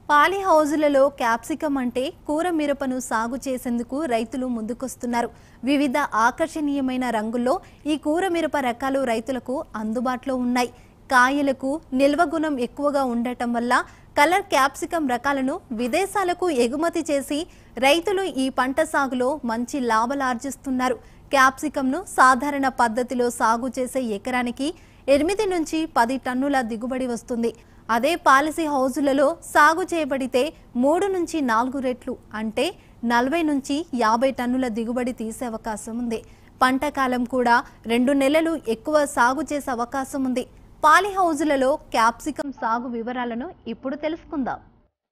పాలి హౌజులలో క్యాప్సికం అంటే కూర మిరపను సాగు చేసేందుకు రైతులు ముందుకొస్తున్నారు వివిధ ఆకర్షణీయమైన రంగుల్లో ఈ కూర మిరప రకాలు రైతులకు అందుబాటులో ఉన్నాయి కాయలకు నిల్వ గుణం ఎక్కువగా ఉండటం వల్ల కలర్ క్యాప్సికం రకాలను విదేశాలకు ఎగుమతి చేసి రైతులు ఈ పంట సాగులో మంచి లాభాలార్జిస్తున్నారు క్యాప్సికంను సాధారణ పద్ధతిలో సాగు చేసే ఎకరానికి ఎనిమిది నుంచి పది టన్నుల దిగుబడి వస్తుంది అదే పాలసీ హౌజులలో సాగు చేయబడితే మూడు నుంచి నాలుగు రెట్లు అంటే నలభై నుంచి యాభై టన్నుల దిగుబడి తీసే అవకాశం ఉంది పంట కాలం కూడా రెండు నెలలు ఎక్కువ సాగు చేసే అవకాశం ఉంది పాలి హౌజులలో క్యాప్సికం సాగు వివరాలను ఇప్పుడు తెలుసుకుందాం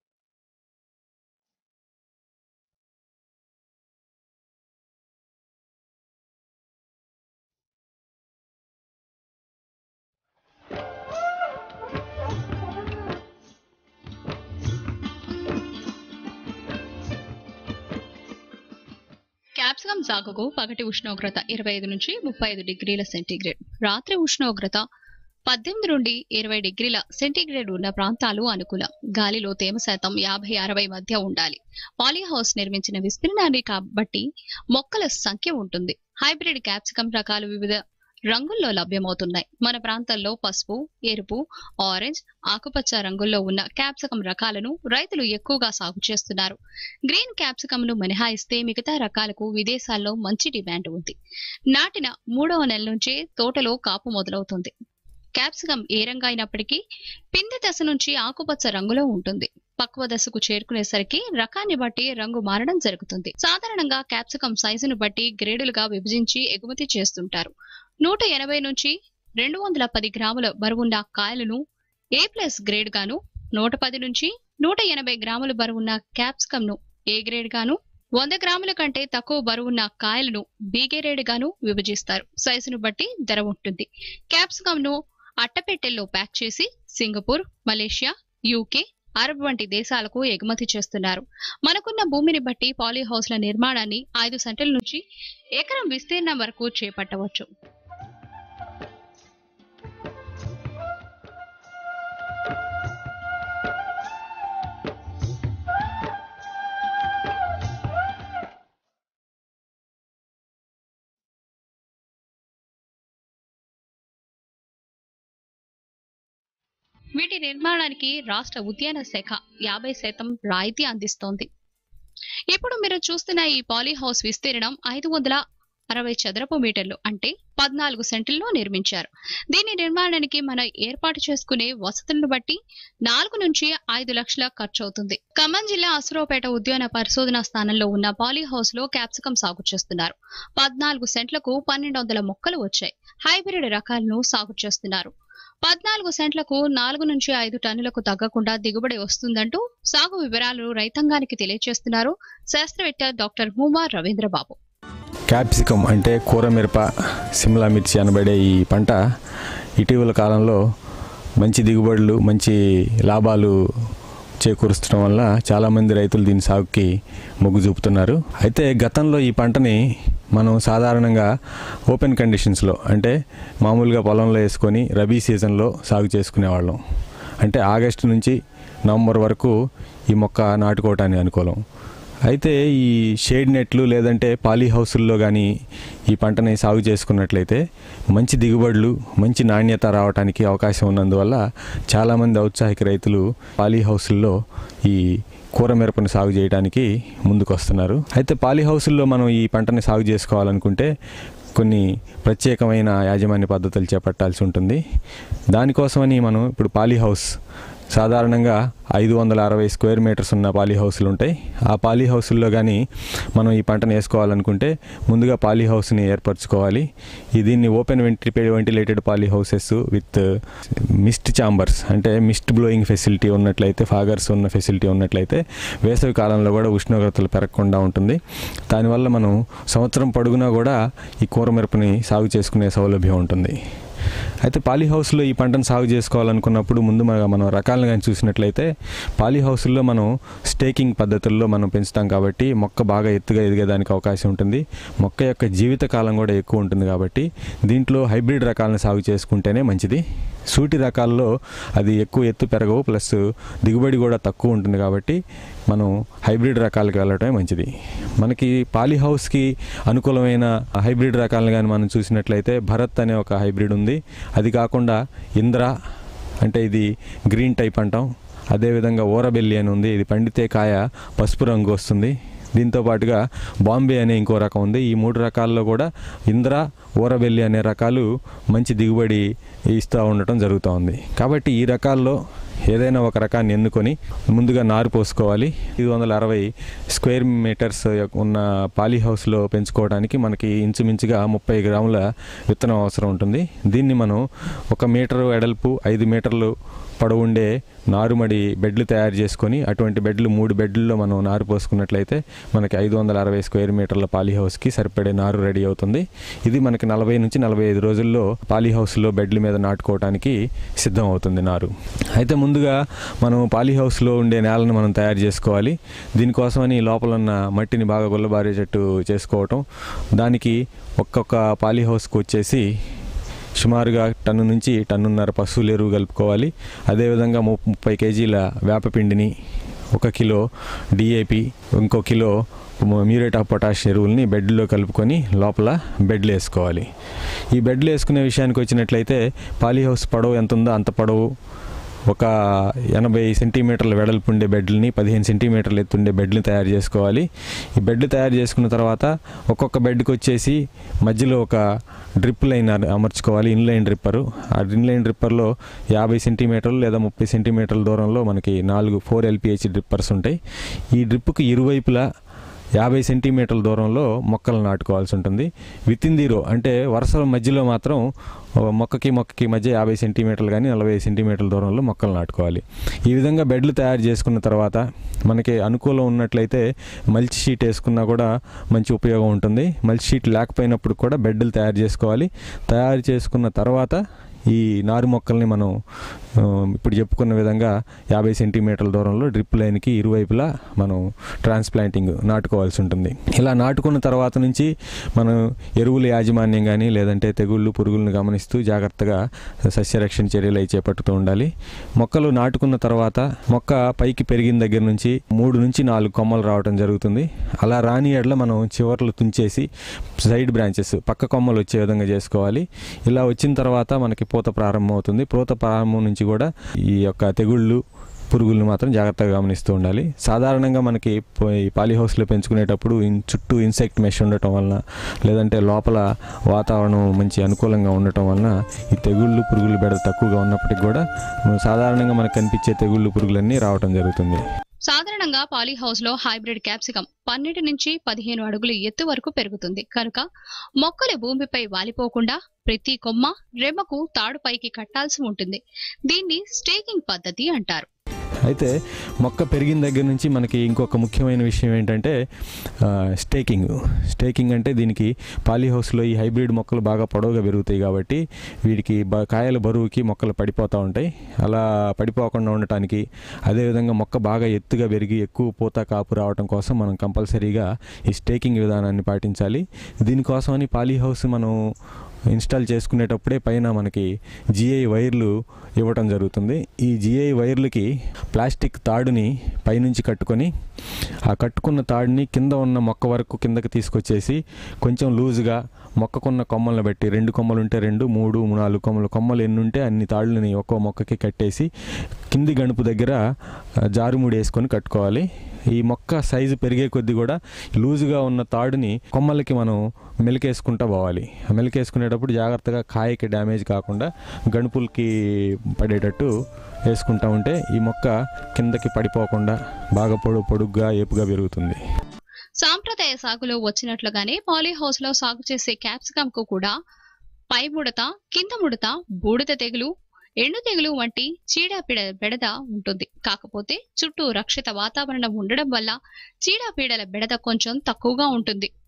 క్యాప్సికం సాగుకు పగటి ఉష్ణోగ్రత ఇరవై ఐదు నుంచి ముప్పై ఐదు డిగ్రీల సెంటీగ్రేడ్ రాత్రి ఉష్ణోగ్రత పద్దెనిమిది నుండి ఇరవై డిగ్రీల సెంటీగ్రేడ్ ఉన్న ప్రాంతాలు అనుకూలం గాలిలో తేమ శాతం యాభై అరవై మధ్య ఉండాలి పాలీ హౌస్ నిర్మించిన విస్తీర్ణాన్ని కాబట్టి మొక్కల సంఖ్య ఉంటుంది హైబ్రిడ్ క్యాప్సికం రకాలు వివిధ రంగుల్లో లభ్యమవుతున్నాయి మన ప్రాంతాల్లో పసుపు ఎరుపు ఆరెంజ్ ఆకుపచ్చ రంగుల్లో ఉన్న క్యాప్సికం రకాలను రైతులు ఎక్కువగా సాగు చేస్తున్నారు గ్రీన్ క్యాప్సికం ను మినహాయిస్తే మిగతా రకాలకు విదేశాల్లో మంచి డిమాండ్ ఉంది నాటిన మూడవ నెల నుంచే తోటలో కాపు మొదలవుతుంది క్యాప్సికం ఏ రంగు అయినప్పటికీ పిండి దశ నుంచి ఆకుపచ్చ రంగులో ఉంటుంది పక్వ దశకు చేరుకునేసరికి రకాన్ని బట్టి రంగు మారడం జరుగుతుంది సాధారణంగా క్యాప్సికం సైజును బట్టి గ్రేడులుగా విభజించి ఎగుమతి చేస్తుంటారు నూట ఎనభై నుంచి రెండు వందల పది గ్రాముల బరువున్న కాయలను ఏ ప్లస్ గ్రేడ్ గాను నూట పది నుంచి నూట ఎనభై గ్రాముల బరువున్న క్యాప్సికం ను ఏ గ్రేడ్ గాను వంద గ్రాముల కంటే తక్కువ బరువున్న కాయలను బి గ్రేడ్ గాను విభజిస్తారు సైజును బట్టి ధర ఉంటుంది క్యాప్సికం ను అట్టపెట్టెల్లో ప్యాక్ చేసి సింగపూర్ మలేషియా యూకే అరబ్ వంటి దేశాలకు ఎగుమతి చేస్తున్నారు మనకున్న భూమిని బట్టి పాలీ హౌస్ల నిర్మాణాన్ని ఐదు సెంటల నుంచి ఎకరం విస్తీర్ణం వరకు చేపట్టవచ్చు వీటి నిర్మాణానికి రాష్ట్ర ఉద్యాన శాఖ యాభై శాతం రాయితీ అందిస్తోంది ఇప్పుడు మీరు చూస్తున్న ఈ పాలీ హౌస్ విస్తీర్ణం ఐదు వందల అరవై చదరపు మీటర్లు అంటే పద్నాలుగు సెంట్లలో నిర్మించారు దీని నిర్మాణానికి మనం ఏర్పాటు చేసుకునే వసతులను బట్టి నాలుగు నుంచి ఐదు లక్షల ఖర్చు అవుతుంది ఖమ్మం జిల్లా అసురావుపేట ఉద్యాన పరిశోధన స్థానంలో ఉన్న పాలీ హౌస్ లో క్యాప్సికం సాగు చేస్తున్నారు పద్నాలుగు సెంట్లకు పన్నెండు వందల మొక్కలు వచ్చాయి హైబ్రిడ్ రకాలను సాగు చేస్తున్నారు పద్నాలుగు సెంట్లకు నాలుగు నుంచి ఐదు టన్నులకు తగ్గకుండా దిగుబడి వస్తుందంటూ సాగు వివరాలు రైతాంగానికి తెలియజేస్తున్నారు శాస్త్రవేత్త డాక్టర్ హూమా రవీంద్రబాబు క్యాప్సికం అంటే కూర మిరప సిమ్లా మిర్చి అనబడే ఈ పంట ఇటీవల కాలంలో మంచి దిగుబడులు మంచి లాభాలు చేకూరుస్తడం వల్ల చాలామంది రైతులు దీని సాగుకి మొగ్గు చూపుతున్నారు అయితే గతంలో ఈ పంటని మనం సాధారణంగా ఓపెన్ కండిషన్స్లో అంటే మామూలుగా పొలంలో వేసుకొని రబీ సీజన్లో సాగు చేసుకునేవాళ్ళం అంటే ఆగస్టు నుంచి నవంబర్ వరకు ఈ మొక్క నాటుకోవటానికి అనుకూలం అయితే ఈ షేడ్ నెట్లు లేదంటే పాలీ హౌసుల్లో కానీ ఈ పంటని సాగు చేసుకున్నట్లయితే మంచి దిగుబడులు మంచి నాణ్యత రావడానికి అవకాశం ఉన్నందువల్ల చాలామంది ఔత్సాహిక రైతులు పాలీ హౌసుల్లో ఈ కూర మిరపను సాగు చేయడానికి ముందుకు వస్తున్నారు అయితే పాలీ హౌసుల్లో మనం ఈ పంటని సాగు చేసుకోవాలనుకుంటే కొన్ని ప్రత్యేకమైన యాజమాన్య పద్ధతులు చేపట్టాల్సి ఉంటుంది దానికోసమని మనం ఇప్పుడు పాలీ హౌస్ సాధారణంగా ఐదు వందల అరవై స్క్వేర్ మీటర్స్ ఉన్న పాలీ హౌస్లు ఉంటాయి ఆ పాలీ హౌసుల్లో కానీ మనం ఈ పంటను వేసుకోవాలనుకుంటే ముందుగా పాలీ హౌస్ని ఏర్పరచుకోవాలి ఈ దీన్ని ఓపెన్ వెంటి ventilated poly houses with mist chambers అంటే మిస్ట్ బ్లోయింగ్ ఫెసిలిటీ ఉన్నట్లయితే ఫాగర్స్ ఉన్న ఫెసిలిటీ ఉన్నట్లయితే వేసవి కాలంలో కూడా ఉష్ణోగ్రతలు పెరగకుండా ఉంటుంది దానివల్ల మనం సంవత్సరం పొడుగునా కూడా ఈ కూర మిరపని సాగు చేసుకునే సౌలభ్యం ఉంటుంది అయితే పాలీ హౌస్లో ఈ పంటను సాగు చేసుకోవాలనుకున్నప్పుడు ముందు మన- మనం రకాలను కానీ చూసినట్లయితే పాలీ హౌస్లో మనం స్టేకింగ్ పద్ధతుల్లో మనం పెంచుతాం కాబట్టి మొక్క బాగా ఎత్తుగా ఎదిగేదానికి అవకాశం ఉంటుంది మొక్క యొక్క జీవిత కాలం కూడా ఎక్కువ ఉంటుంది కాబట్టి దీంట్లో హైబ్రిడ్ రకాలను సాగు చేసుకుంటేనే మంచిది సూటి రకాల్లో అది ఎక్కువ ఎత్తు పెరగవు ప్లస్ దిగుబడి కూడా తక్కువ ఉంటుంది కాబట్టి మనం హైబ్రిడ్ రకాలకు వెళ్ళటమే మంచిది మనకి పాలీ హౌస్కి అనుకూలమైన హైబ్రిడ్ రకాలను కానీ మనం చూసినట్లయితే భరత్ అనే ఒక హైబ్రిడ్ ఉంది అది కాకుండా ఇంద్ర అంటే ఇది గ్రీన్ టైప్ అంటాం అదేవిధంగా ఓరబెల్లి అని ఉంది ఇది పండితే కాయ పసుపు రంగు వస్తుంది దీంతో పాటుగా బాంబే అనే ఇంకో రకం ఉంది ఈ మూడు రకాల్లో కూడా ఇంద్ర ఓరబెల్లి అనే రకాలు మంచి దిగుబడి ఇస్తూ ఉండటం జరుగుతూ ఉంది కాబట్టి ఈ రకాల్లో ఏదైనా ఒక రకాన్ని ఎన్నుకొని ముందుగా నారు పోసుకోవాలి ఐదు వందల అరవై స్క్వేర్ మీటర్స్ ఉన్న పాలీ హౌస్లో పెంచుకోవడానికి మనకి ఇంచుమించుగా ముప్పై గ్రాముల విత్తనం అవసరం ఉంటుంది దీన్ని మనం ఒక మీటరు వెడల్పు ఐదు మీటర్లు పొడవు ఉండే నారుమడి బెడ్లు తయారు చేసుకొని అటువంటి బెడ్లు మూడు బెడ్లలో మనం నారు పోసుకున్నట్లయితే మనకి ఐదు వందల అరవై స్క్వేర్ మీటర్ల పాలీ హౌస్కి సరిపడే నారు రెడీ అవుతుంది ఇది మనకి నలభై నుంచి నలభై ఐదు రోజుల్లో పాలీ హౌస్లో బెడ్ల మీద నాటుకోవడానికి సిద్ధం అవుతుంది నారు అయితే ముందుగా మనం పాలీ హౌస్లో ఉండే నేలను మనం తయారు చేసుకోవాలి దీనికోసమని లోపల ఉన్న మట్టిని బాగా గుల్లబారేటట్టు చేసుకోవటం దానికి ఒక్కొక్క పాలీ హౌస్కి వచ్చేసి సుమారుగా టన్ను నుంచి టన్నున్నర పశువుల ఎరువు కలుపుకోవాలి అదేవిధంగా ము- ముప్పై కేజీల వేపపిండిని ఒక కిలో డిఏపి ఇంకో కిలో మ్యూరేట్ ఆఫ్ పొటాష్ ఎరువుల్ని బెడ్లో కలుపుకొని లోపల బెడ్లు వేసుకోవాలి ఈ బెడ్లు వేసుకునే విషయానికి వచ్చినట్లయితే పాలీ హౌస్ పొడవు ఎంత ఉందో అంత పొడవు ఒక ఎనభై సెంటీమీటర్ల వెడల్పు ఉండే బెడ్లని పదిహేను సెంటీమీటర్ల ఎత్తుండే బెడ్లు తయారు చేసుకోవాలి ఈ బెడ్లు తయారు చేసుకున్న తర్వాత ఒక్కొక్క బెడ్కి వచ్చేసి మధ్యలో ఒక డ్రిప్ లైన్ అర- అమర్చుకోవాలి ఇన్లైన్ డ్రిప్పరు ఆ ఇన్లైన్ డ్రిప్పర్లో యాభై సెంటీమీటర్లు లేదా ముప్పై సెంటీమీటర్ల దూరంలో మనకి నాలుగు ఫోర్ ఎల్పిహెచ్ డ్రిప్పర్స్ ఉంటాయి ఈ డ్రిప్కి ఇరువైపులా యాభై సెంటీమీటర్ల దూరంలో మొక్కలు నాటుకోవాల్సి ఉంటుంది విత్ ఇన్ ది రో అంటే వరుసల మధ్యలో మాత్రం ఓ మొక్కకి మొక్కకి మధ్య యాభై సెంటీమీటర్లు కానీ నలభై సెంటీమీటర్ల దూరంలో మొక్కలు నాటుకోవాలి ఈ విధంగా బెడ్లు తయారు చేసుకున్న తర్వాత మనకి అనుకూలం ఉన్నట్లయితే మల్చి షీట్ వేసుకున్నా కూడా మంచి ఉపయోగం ఉంటుంది మల్చి షీట్ లేకపోయినప్పుడు కూడా బెడ్లు తయారు చేసుకోవాలి తయారు చేసుకున్న తర్వాత ఈ నారు మొక్కల్ని మనం ఆ, ఇప్పుడు చెప్పుకున్న విధంగా యాభై సెంటీమీటర్ల దూరంలో డ్రిప్ లైన్కి ఇరువైపులా మనం ట్రాన్స్ప్లాంటింగ్ నాటుకోవాల్సి ఉంటుంది ఇలా నాటుకున్న తర్వాత నుంచి మనం ఎరువుల యాజమాన్యం కానీ లేదంటే తెగుళ్ళు పురుగులను గమనిస్తూ జాగ్రత్తగా సస్యరక్షణ చర్యలు అయి చేపట్టుతూ ఉండాలి మొక్కలు నాటుకున్న తర్వాత మొక్క పైకి పెరిగిన దగ్గర నుంచి మూడు నుంచి నాలుగు కొమ్మలు రావడం జరుగుతుంది అలా రాని ఎడల మనం చివర్లు తుంచేసి సైడ్ బ్రాంచెస్ పక్క కొమ్మలు వచ్చే విధంగా చేసుకోవాలి ఇలా వచ్చిన తర్వాత మనకి పూత ప్రారంభం అవుతుంది పూత ప్రారంభం నుంచి కూడా ఈ యొక్క తెగుళ్ళు పురుగులను మాత్రం జాగ్రత్తగా గమనిస్తూ ఉండాలి సాధారణంగా మనకి ప- ఈ పాలీ హౌస్లో పెంచుకునేటప్పుడు ఇన్- చుట్టూ ఇన్సెక్ట్ మెష్ ఉండటం వలన లేదంటే లోపల వాతావరణం మంచి అనుకూలంగా ఉండటం వలన ఈ తెగుళ్ళు పురుగులు బెడ తక్కువగా ఉన్నప్పటికీ కూడా మనం సాధారణంగా మనకు కనిపించే తెగుళ్ళు పురుగులన్నీ రావటం జరుగుతుంది సాధారణంగా పాలీ హౌస్ లో హైబ్రిడ్ క్యాప్సికం పన్నెండు నుంచి పదిహేను అడుగులు ఎత్తు వరకు పెరుగుతుంది కనుక మొక్కలు భూమిపై వాలిపోకుండా ప్రతి కొమ్మ రెమ్మకు తాడు పైకి కట్టాల్సి ఉంటుంది దీన్ని స్టేకింగ్ పద్ధతి అంటారు అయితే మొక్క పెరిగిన దగ్గర నుంచి మనకి ఇంకొక ముఖ్యమైన విషయం ఏంటంటే ఆ, స్టేకింగ్ స్టేకింగ్ అంటే దీనికి పాలీ హౌస్లో ఈ హైబ్రిడ్ మొక్కలు బాగా పొడవుగా పెరుగుతాయి కాబట్టి వీటికి బ కాయల బరువుకి మొక్కలు పడిపోతూ ఉంటాయి అలా పడిపోకుండా ఉండటానికి అదేవిధంగా మొక్క బాగా ఎత్తుగా పెరిగి ఎక్కువ పూత కాపు రావడం కోసం మనం కంపల్సరీగా ఈ స్టేకింగ్ విధానాన్ని పాటించాలి దీనికోసమని పాలీ హౌస్ మనం ఇన్స్టాల్ చేసుకునేటప్పుడే పైన మనకి జిఐ వైర్లు ఇవ్వటం జరుగుతుంది ఈ జిఐ వైర్లకి ప్లాస్టిక్ తాడుని పైనుంచి కట్టుకొని ఆ కట్టుకున్న తాడుని కింద ఉన్న మొక్క వరకు కిందకి తీసుకొచ్చేసి కొంచెం లూజుగా మొక్కకున్న కొమ్మలను బట్టి రెండు కొమ్మలు ఉంటే రెండు మూడు నాలుగు కొమ్మలు కొమ్మలు ఎన్ని ఉంటే అన్ని తాళ్ళని ఒక్కో మొక్కకి కట్టేసి కింది గణుపు దగ్గర ఆ, జారుముడి వేసుకొని కట్టుకోవాలి ఈ మొక్క సైజు పెరిగే కొద్దీ కూడా లూజుగా ఉన్న తాడుని కొమ్మలకి మనం మెలికేసుకుంటా పోవాలి ఆ మెలికేసుకునేటప్పుడు జాగ్రత్తగా కాయకి డ్యామేజ్ కాకుండా గణుపులకి పడేటట్టు వేసుకుంటా ఉంటే ఈ మొక్క కిందకి పడిపోకుండా బాగా పొడు పొడుగ్గా ఏపుగా పెరుగుతుంది సాంప్రదాయ సాగులో వచ్చినట్లుగానే పాలీ హౌస్ లో సాగు చేసే క్యాప్సికం కు కూడా పై ముడత కింద ముడత బూడిద తెగులు ఎండు తెగులు వంటి చీడపీడ బెడద ఉంటుంది కాకపోతే చుట్టూ రక్షిత వాతావరణం ఉండడం వల్ల చీడపీడల బెడద కొంచెం తక్కువగా ఉంటుంది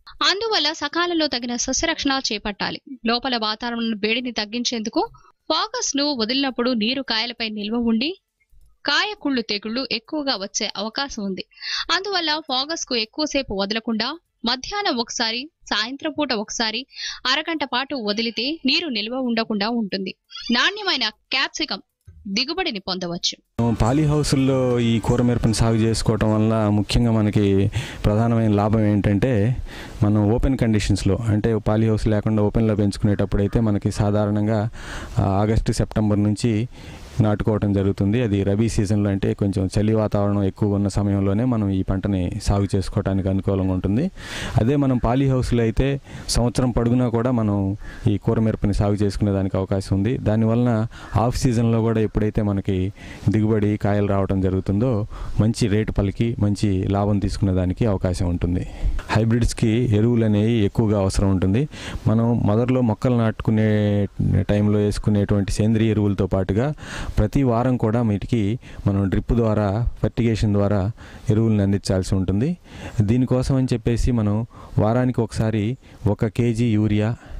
అందువల్ల సకాలంలో తగిన సస్యరక్షణ చేపట్టాలి లోపల వాతావరణ వేడిని తగ్గించేందుకు ఫాగస్ ను వదిలినప్పుడు నీరు కాయలపై నిల్వ ఉండి కాయ కుళ్ళు తెగుళ్లు ఎక్కువగా వచ్చే అవకాశం ఉంది అందువల్ల ఫాగస్ కు ఎక్కువసేపు వదలకుండా మధ్యాహ్నం ఒకసారి సాయంత్రం పూట ఒకసారి అరగంట పాటు వదిలితే నీరు నిల్వ ఉండకుండా ఉంటుంది నాణ్యమైన క్యాప్సికం దిగుబడిని పొందవచ్చు పాలీ హౌసుల్లో ఈ కూర మిరపని సాగు చేసుకోవటం వల్ల ముఖ్యంగా మనకి ప్రధానమైన లాభం ఏంటంటే మనం ఓపెన్ కండిషన్స్లో అంటే పాలీ హౌస్ లేకుండా ఓపెన్లో పెంచుకునేటప్పుడు అయితే మనకి సాధారణంగా ఆ, ఆగస్టు సెప్టెంబర్ నుంచి నాటుకోవటం జరుగుతుంది అది రబీ సీజన్లో అంటే కొంచెం చలి వాతావరణం ఎక్కువ ఉన్న సమయంలోనే మనం ఈ పంటని సాగు చేసుకోవడానికి అనుకూలంగా ఉంటుంది అదే మనం పాలీ హౌస్లో అయితే సంవత్సరం పొడుగునా కూడా మనం ఈ కూర మిరపని సాగు చేసుకునే దానికి అవకాశం ఉంది దానివలన ఆఫ్ సీజన్లో కూడా ఎప్పుడైతే మనకి దిగుబడి కాయలు రావడం జరుగుతుందో మంచి రేటు పలికి మంచి లాభం తీసుకునే దానికి అవకాశం ఉంటుంది హైబ్రిడ్స్కి ఎరువులు అనేవి ఎక్కువగా అవసరం ఉంటుంది మనం మొదట్లో మొక్కలు నాటుకునే టైంలో వేసుకునేటువంటి సేంద్రియ ఎరువులతో పాటుగా ప్రతి వారం కూడా వీటికి మనం డ్రిప్ ద్వారా ఫర్టిగేషన్ ద్వారా ఎరువులను అందించాల్సి ఉంటుంది దీనికోసం అని చెప్పేసి మనం వారానికి ఒకసారి ఒక కేజీ యూరియా